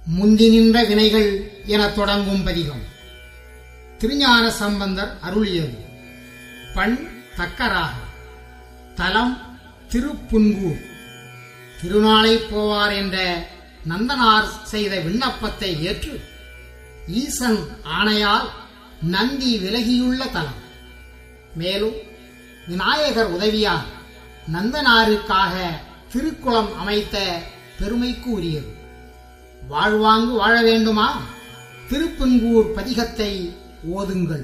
முந்தி நின்ற வினைகள் எனத் தொடங்கும் பதிகம் திருஞான சம்பந்தர் அருளியது பண் தக்கராக தலம் திருப்புன்கூர் திருநாளை போவார் என்ற நந்தனார் செய்த விண்ணப்பத்தை ஏற்று ஈசன் ஆணையால் நந்தி விலகியுள்ள தலம் மேலும் விநாயகர் உதவியால் நந்தனாருக்காக திருக்குளம் அமைத்த பெருமைக்கு உரியது வாழ்வாங்கு வாழ வேண்டுமா திருப்பெங்கூர் பதிகத்தை ஓதுங்கள்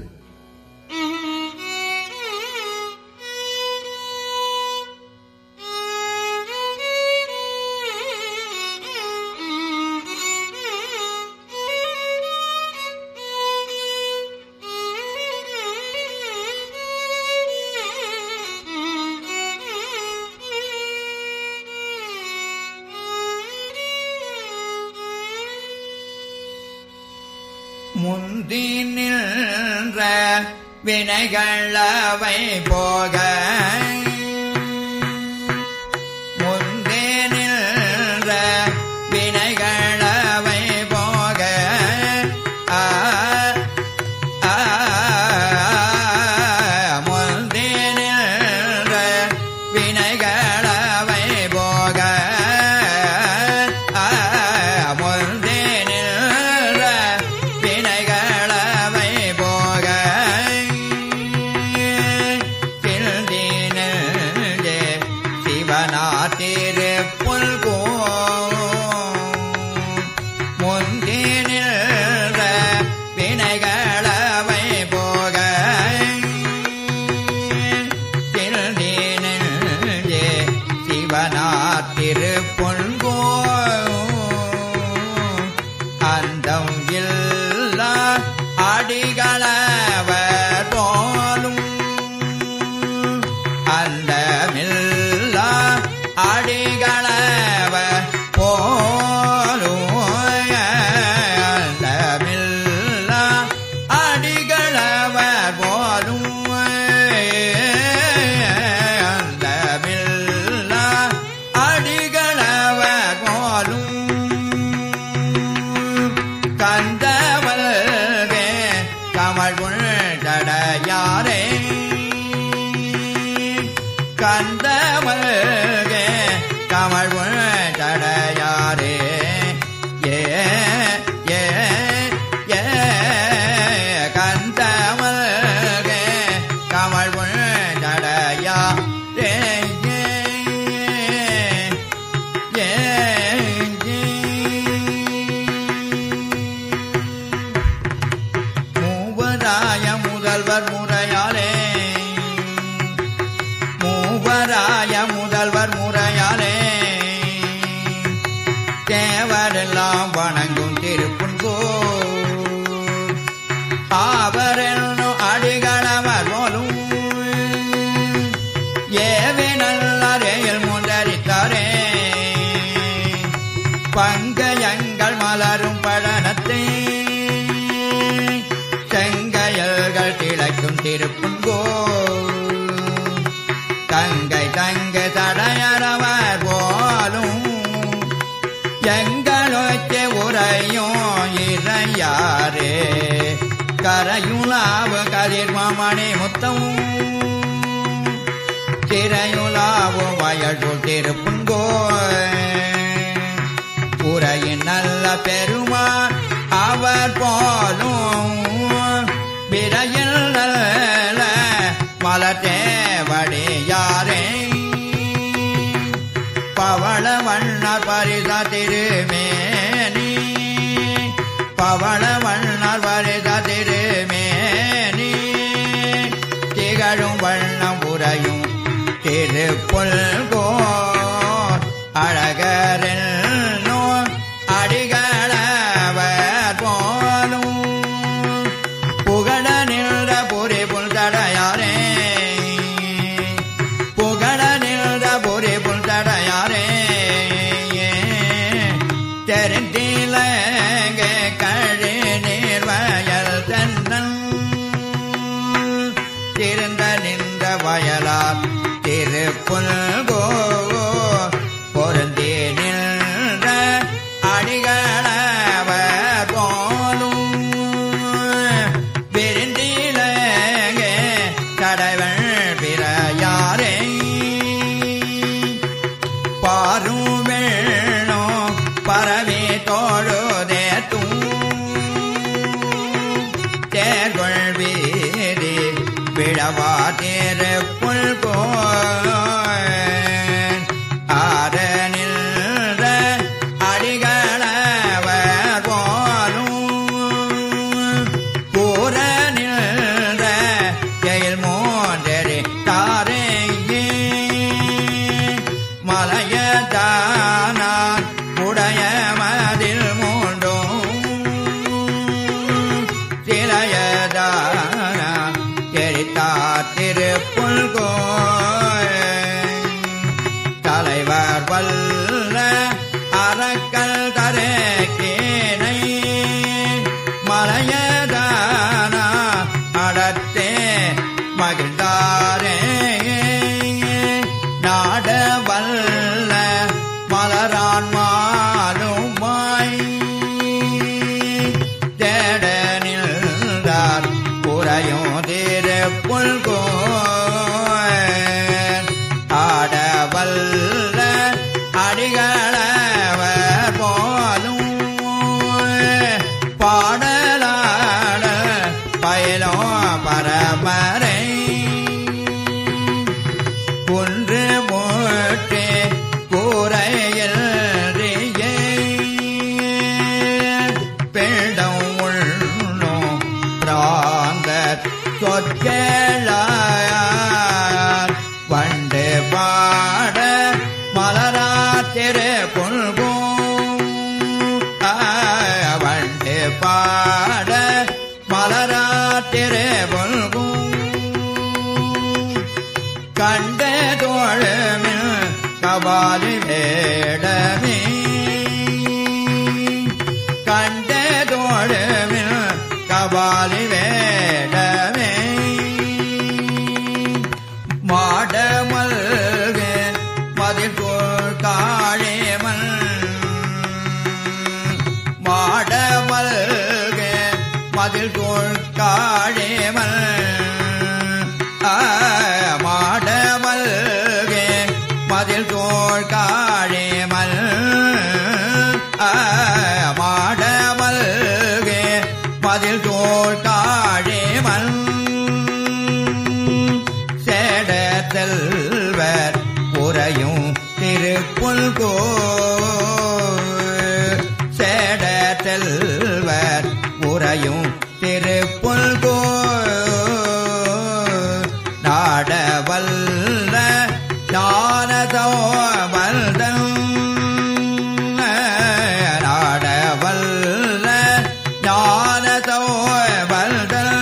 முந்தி நின்ற வினைகளவை போக முந்தி நின்ற வினைகளவை போக ஆ, ஆ, முந்தி நின்ற வினைகளவை போக ஆ, முந்தி நின்ற வினைகளவை போக திருந்தினே சிவனாத்திரு புல்கோ முந்தினின்ற வினைகளவை போக திருந்தினே சிவனாத்திரு பொன்கோ அந்தம் இல்லா அடிகளவர் போலும் அந்தமில்லா அடிகளவர் போலும் அந்தமில்லா அடிகளவர் போலும் அந்தமில்லா அடிகளவர் போலும் கந்தவல்கே கமல் உள்தடையாரே கந்தவல்கே கமல் உள்தடையாரே ஏ ஏ ஏ கந்தவல்கே கமல் உள்தடையாரே ஏ மூவராய முதல்வர் முறையாலே மூவராய முதல்வர் முறையாலே தேவரெல்லாம் வணங்கும் திருப்புன்கோ ஆவரென்னும் அடிகளவர் போலும் ஏவே நல்லாரேயில் முந்தரித்தாரே பங்கயங்கள் மலரும் படனத்தை செங்கையல்கள் திளைக்கும் திருப்புங்கோ தங்கை தங்க தடையறவர் போலும் எங்களொச்ச உரையும் இறையாரே கரையுலாவு கதிர்மணி முத்தம் திரையுலாவும் வயல் திருப்புங்கோ உரையின் நல்ல பெருமான் அவர் போலும் விரையில் நல்ல மலத்தேவடியாரே பவள வண்ண பரித திருமேனி பவள வண்ணர் பரித திருமேனி திகழும் வண்ணம் உரையும் திருப்புல்கோ அழகரென்னோ அடிகளவர் போலும் புகழ நின்ற பொறி புல் தடையாரே புகழ நின்ற பொறி புல் தடையாரே தெரிந்திலங்க கழி நீர்வயல் தன்னன் திருந்த நின்ற வயலார் திருப்புல்கோ பொருந்தி நின்ற அடிகள பாரும் வெள்ளம் பரவி தோழுதே தூ தேர்கொள் வீதி விழவா தேரு புல்கோன் ஆரனில் அடிகளவர் போலும் பூரனில் ஜெயில் மோன்றி தாரேங்கே மலையதானான் உடைய மதில் மூண்டும் சிலையதான எரித்தார் திருப்புல்கோ தலைவர் வல்ல அறக்கல் தரக்கேனை மலையதான அடத்தே மகிழ்ந்தாரே நாட வல்ல மலரான் மாலுமாய் தேட நின்றார் குறையும் திருப்புல்கோ ஆடவல்ல அடிகளவர் போலும் பாடலாட பயலோ பரமரை குன்று மூட்டு கூரையில் பெண்டம் உள்ளும் பிராந்த சொற்களார் வண்டு பாட மலராத்திரு புல்கும் வண்டு பாட மலராத்திரு புல்கும் கண்ட தோழமில் கபாலி வேடமே கண்ட தோழமில் கபாலி வேடமே மாடமல்க மதிர்கோள் காழேமல் மாடமல்க மதிர்கோள் காழேமல் மாடமல்க மதில் தோள் காழேமல் மாடமல்க மதில் தோள் காழேமல் சேடத்தல்வர் உறையும் திருப்புல்கோ சேடத்தல்வர் உறையும் திருப்புல்கோ நாடவல்ல ஞானதோ வல்தம் நாடவல்ல ஞானதோ வல்தல்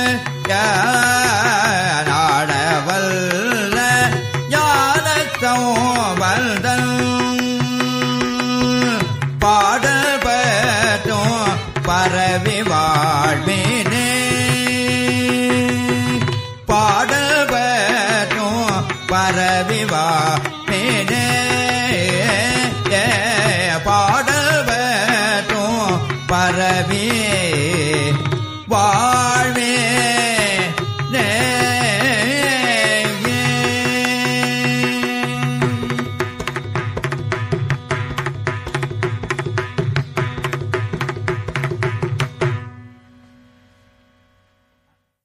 நாடவல்ல ஞானத்தோ வல்தல் பாடல் பற்றும் பரவி